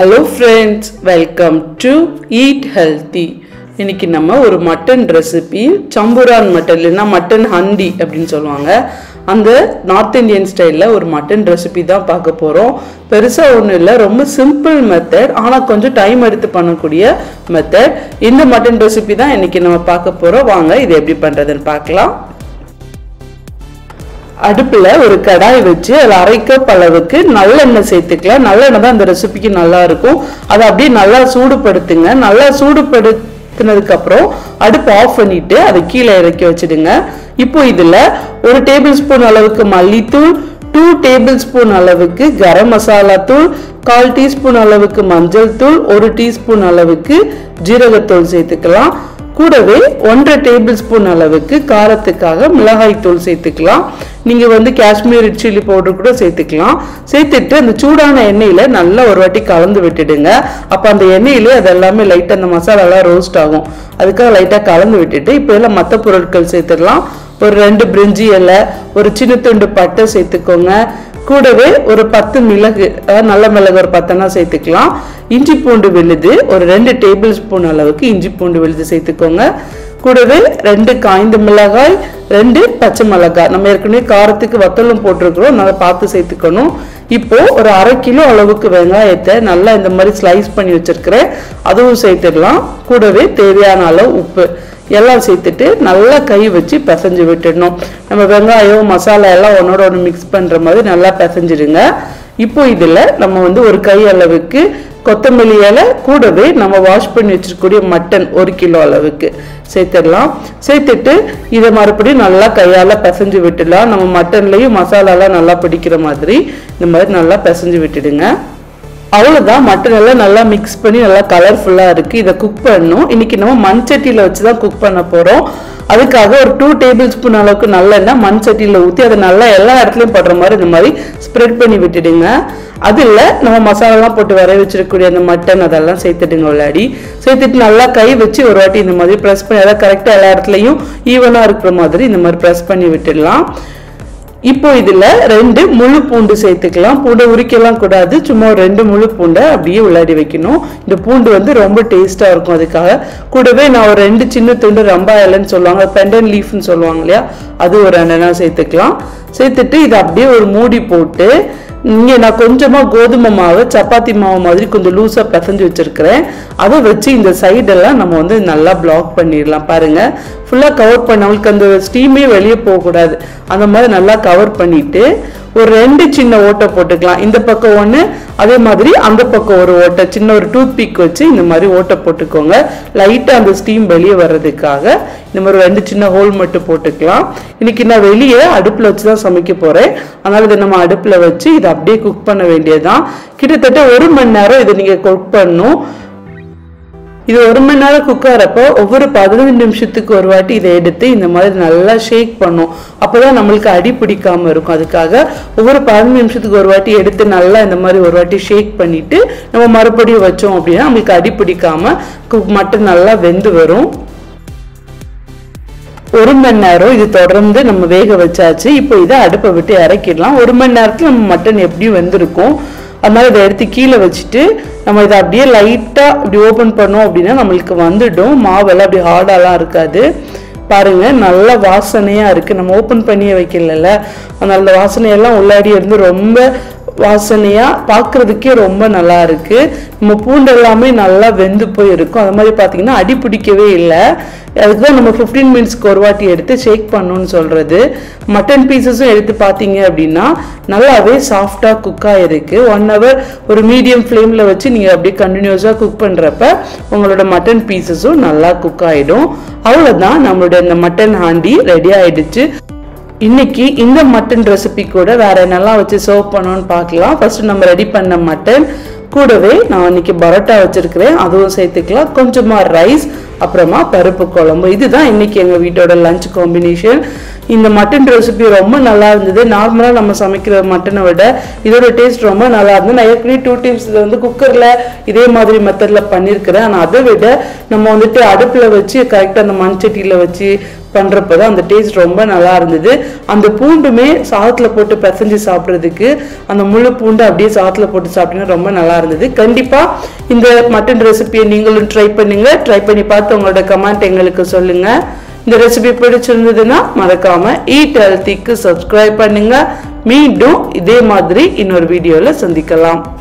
hello friends welcome to eat healthy இன்னைக்கு நம்ம ஒரு மட்டன் ரெசிபி சம்புரான் மட்டன் இல்லைன்னா மட்டன் ஹண்டி அப்படின்னு சொல்லுவாங்க அந்த நார்த் இந்தியன் ஸ்டைலில் ஒரு மட்டன் ரெசிபி தான் பார்க்க போகிறோம் பெருசாக ஒன்றும் இல்லை ரொம்ப சிம்பிள் மெத்தட் ஆனால் கொஞ்சம் டைம் எடுத்து பண்ணக்கூடிய மெத்தட் இந்த மட்டன் ரெசிபி தான் இன்னைக்கு நம்ம பார்க்க போகிறோம் வாங்க இது எப்படி பண்ணுறதுன்னு பார்க்கலாம் அடுப்பில் ஒரு கடாய் வச்சு அதில் அரை கப் அளவுக்கு நல்லெண்ணெய் சேர்த்துக்கலாம் நல்லெண்ணெய் தான் அந்த ரெசிபிக்கு நல்லா இருக்கும் அதை அப்படியே நல்லா சூடுபடுத்துங்க நல்லா சூடுபடுத்தினதுக்கு அப்புறம் அடுப்பு ஆஃப் பண்ணிட்டு அதை கீழே இறக்கி வச்சிடுங்க இப்போ இதில் ஒரு டேபிள் ஸ்பூன் அளவுக்கு மல்லித்தூள் டூ டேபிள் ஸ்பூன் அளவுக்கு கரம் மசாலா தூள் கால் டீஸ்பூன் அளவுக்கு மஞ்சள் தூள் ஒரு டீஸ்பூன் அளவுக்கு ஜீரகத்தூள் சேர்த்துக்கலாம் கூடவே ஒன்றரை டேபிள் ஸ்பூன் அளவுக்கு காரத்துக்காக மிளகாய் தூள் சேர்த்துக்கலாம் நீங்க வந்து காஷ்மீர் சில்லி பவுடர் கூட சேர்த்துக்கலாம் சேர்த்துட்டு அந்த சூடான எண்ணெயில நல்லா ஒரு வாட்டி கலந்து விட்டுடுங்க அப்ப அந்த எண்ணெயிலே அது எல்லாமே லைட்டா அந்த மசாலாலாம் ரோஸ்ட் ஆகும் அதுக்காக லைட்டா கலந்து விட்டுட்டு இப்போ எல்லாம் மற்ற பொருட்கள் சேர்த்துடலாம் ஒரு ரெண்டு பிரிஞ்சி இலை ஒரு சின்ன துண்டு பட்டை சேர்த்துக்கோங்க கூடவே ஒரு பத்து மிளகு அதாவது நல்ல மிளகு ஒரு பத்தனா சேர்த்துக்கலாம் இஞ்சி பூண்டு விழுது ஒரு ரெண்டு டேபிள் ஸ்பூன் அளவுக்கு இஞ்சி பூண்டு விழுது சேர்த்துக்கோங்க கூடவே ரெண்டு காய்ந்த மிளகாய் ரெண்டு பச்சை மிளகாய் நம்ம ஏற்கனவே காரத்துக்கு வத்தலும் போட்டிருக்கிறோம் நல்லா பார்த்து சேர்த்துக்கணும் இப்போ ஒரு அரை கிலோ அளவுக்கு வெங்காயத்தை நல்லா இந்த மாதிரி ஸ்லைஸ் பண்ணி வச்சிருக்கிறேன் அதுவும் சேர்த்துடலாம் கூடவே தேவையான அளவு உப்பு எல்லாம் சேர்த்துட்டு நல்லா கை வச்சு பிசைஞ்சு விட்டுடணும் நம்ம வெங்காயம் மசாலா எல்லாம் ஒன்னோட ஒன்று மிக்ஸ் பண்ணுற மாதிரி நல்லா பிசைஞ்சிடுங்க இப்போ இதில் நம்ம வந்து ஒரு கை அளவுக்கு கொத்தமல்லி இலை கூடவே நம்ம வாஷ் பண்ணி வச்சிருக்கக்கூடிய மட்டன் ஒரு கிலோ அளவுக்கு சேர்த்துடலாம் சேர்த்துட்டு இதை மறுபடியும் நல்லா கையால் பிசைஞ்சு விட்டுடலாம் நம்ம மட்டன்லேயும் மசாலாலாம் நல்லா பிடிக்கிற மாதிரி இந்த மாதிரி நல்லா பிசைஞ்சு விட்டுடுங்க அவ்வளோதான் மட்டன் எல்லாம் நல்லா மிக்ஸ் பண்ணி நல்லா கலர்ஃபுல்லாக இருக்குது இதை குக் பண்ணணும் இன்னைக்கு நம்ம மண் சட்டியில் வச்சு தான் குக் பண்ண போகிறோம் அதுக்காக ஒரு டூ டேபிள் ஸ்பூன் அளவுக்கு நல்லெண்ணெய் மண் சட்டியில் ஊற்றி அதை நல்லா எல்லா இடத்துலையும் படுற மாதிரி இந்த மாதிரி ஸ்ப்ரெட் பண்ணி விட்டுடுங்க அதில் நம்ம மசாலாலாம் போட்டு வர வச்சிருக்கக்கூடிய அந்த மட்டன் அதெல்லாம் சேர்த்துடுங்க விளையாடி சேர்த்துட்டு நல்லா கை வச்சு ஒரு வாட்டி இந்த மாதிரி ப்ரெஸ் பண்ணி அதாவது கரெக்டாக எல்லா இடத்துலையும் ஈவனாக இருக்கிற மாதிரி இந்த மாதிரி ப்ரெஸ் பண்ணி விட்டுடலாம் இப்போ இதுல ரெண்டு முழு பூண்டு சேர்த்துக்கலாம் பூண்டை உரிக்கலாம் கூடாது சும்மா ஒரு ரெண்டு முழு பூண்டை அப்படியே உள்ளாடி வைக்கணும் இந்த பூண்டு வந்து ரொம்ப டேஸ்டா இருக்கும் அதுக்காக கூடவே நான் ஒரு ரெண்டு சின்ன துண்டு ரம்பா இலைன்னு சொல்லுவாங்க பெண்டன் லீஃப்னு சொல்லுவாங்க இல்லையா அது ஒரு ரெண்டனா சேர்த்துக்கலாம் சேர்த்துட்டு இதை அப்படியே ஒரு மூடி போட்டு இங்கே நான் கொஞ்சமாக கோதுமை மாவு சப்பாத்தி மாவு மாதிரி கொஞ்சம் லூஸாக பிசைஞ்சு வச்சுருக்கிறேன் அதை வச்சு இந்த சைடெல்லாம் நம்ம வந்து நல்லா பிளாக் பண்ணிடலாம் பாருங்கள் ஃபுல்லாக கவர் பண்ண அவங்களுக்கு அந்த ஸ்டீமே வெளியே போகக்கூடாது அந்த மாதிரி நல்லா கவர் பண்ணிட்டு ஒரு ரெண்டு சின்ன ஓட்டை போட்டுக்கலாம் இந்த பக்கம் ஒன்று அதே மாதிரி அந்த பக்கம் ஒரு ஓட்டை சின்ன ஒரு டூத் பிக் வச்சு இந்த மாதிரி ஓட்டை போட்டுக்கோங்க லைட்டாக அந்த ஸ்டீம் வெளியே வர்றதுக்காக இந்த மாதிரி ரெண்டு சின்ன ஹோல் மட்டும் போட்டுக்கலாம் இன்னைக்கு நான் வெளியே அடுப்பில் வச்சு தான் சமைக்க போகிறேன் அதனால் இதை நம்ம அடுப்பில் வச்சு இதை அப்படியே குக் பண்ண வேண்டியதுதான் கிட்டத்தட்ட ஒரு மணி நேரம் இதை நீங்கள் குக் பண்ணணும் இது ஒரு மணி நேரம் குக் ஆகிறப்போ ஒவ்வொரு பதினஞ்சு நிமிஷத்துக்கு ஒரு வாட்டி இதை எடுத்து இந்த மாதிரி நல்லா ஷேக் பண்ணும் அப்போதான் நம்மளுக்கு அடி பிடிக்காம இருக்கும் அதுக்காக ஒவ்வொரு பதினஞ்சு நிமிஷத்துக்கு ஒரு வாட்டி எடுத்து நல்லா இந்த மாதிரி ஒரு வாட்டி ஷேக் பண்ணிட்டு நம்ம மறுபடியும் வச்சோம் அப்படின்னா நம்மளுக்கு அடி பிடிக்காம குக் மட்டும் நல்லா வெந்து வரும் ஒரு மணி நேரம் இது தொடர்ந்து நம்ம வேக வச்சாச்சு இப்போ இதை அடுப்பை விட்டு இறக்கிடலாம் ஒரு மணி நேரத்தில் நம்ம மட்டன் எப்படியும் வெந்திருக்கும் அதனால இதை எடுத்து கீழே வச்சுட்டு நம்ம இதை அப்படியே லைட்டாக இப்படி ஓப்பன் பண்ணோம் அப்படின்னா நம்மளுக்கு வந்துடும் மாவெல்லாம் அப்படி ஹார்டாலாம் இருக்காது பாருங்க நல்ல வாசனையா இருக்கு நம்ம ஓப்பன் பண்ணியே வைக்கல அதனால அந்த வாசனையெல்லாம் உள்ளாடி இருந்து ரொம்ப வாசனையா பார்க்கறதுக்கே ரொம்ப நல்லா இருக்கு நம்ம பூண்டு எல்லாமே நல்லா வெந்து போய் இருக்கும் அது மாதிரி பார்த்தீங்கன்னா அடி பிடிக்கவே இல்லை அதுக்கு தான் நம்ம ஃபிஃப்டீன் மினிட்ஸ்க்கு ஒரு வாட்டி எடுத்து ஷேக் பண்ணணும்னு சொல்றது மட்டன் பீசஸும் எடுத்து பார்த்தீங்க அப்படின்னா நல்லாவே சாஃப்டாக குக் ஆகிருக்கு ஒன் ஹவர் ஒரு மீடியம் ஃப்ளேமில் வச்சு நீங்கள் அப்படியே கண்டினியூஸாக குக் பண்ணுறப்ப உங்களோட மட்டன் பீசஸும் நல்லா குக் ஆகிடும் அவ்வளோதான் நம்மளோட இந்த மட்டன் ஹாண்டி ரெடி ஆயிடுச்சு இன்னைக்கு இந்த மட்டன் ரெசிபி கூட வேற என்னெல்லாம் வச்சு சர்வ் பண்ணோம்னு பார்க்கலாம் ஃபர்ஸ்ட் நம்ம ரெடி பண்ண மட்டன் கூடவே நான் இன்னைக்கு பரோட்டா வச்சிருக்கிறேன் அதுவும் சேர்த்துக்கலாம் கொஞ்சமா ரைஸ் அப்புறமா பருப்பு குழம்பு இதுதான் இன்னைக்கு எங்க வீட்டோட லஞ்ச் காம்பினேஷன் இந்த மட்டன் ரெசிபி ரொம்ப நல்லா இருந்தது நார்மலாக நம்ம சமைக்கிற மட்டனை விட இதோட டேஸ்ட் ரொம்ப நல்லா இருந்தது நான் ஏற்கனவே டூ டைம்ஸ் இதை வந்து குக்கரில் இதே மாதிரி மெத்தடில் பண்ணியிருக்கிறேன் ஆனால் அதை விட நம்ம வந்துட்டு அடுப்பில் வச்சு கரெக்டாக அந்த மண் சட்டியில் வச்சு பண்றப்ப தான் அந்த டேஸ்ட் ரொம்ப நல்லா இருந்தது அந்த பூண்டுமே சாதத்துல போட்டு பிசைஞ்சு சாப்பிட்றதுக்கு அந்த முழு பூண்டு அப்படியே சாதத்துல போட்டு சாப்பிட்டீங்கன்னா ரொம்ப நல்லா இருந்தது கண்டிப்பா இந்த மட்டன் ரெசிபியை நீங்களும் ட்ரை பண்ணுங்க ட்ரை பண்ணி பார்த்து உங்களோட கமெண்ட் எங்களுக்கு சொல்லுங்க இந்த ரெசிபி பிடிச்சிருந்ததுன்னா மறக்காம ஈட் ஹெல்த்திக்கு சப்ஸ்கிரைப் பண்ணுங்க மீண்டும் இதே மாதிரி இன்னொரு வீடியோல சந்திக்கலாம்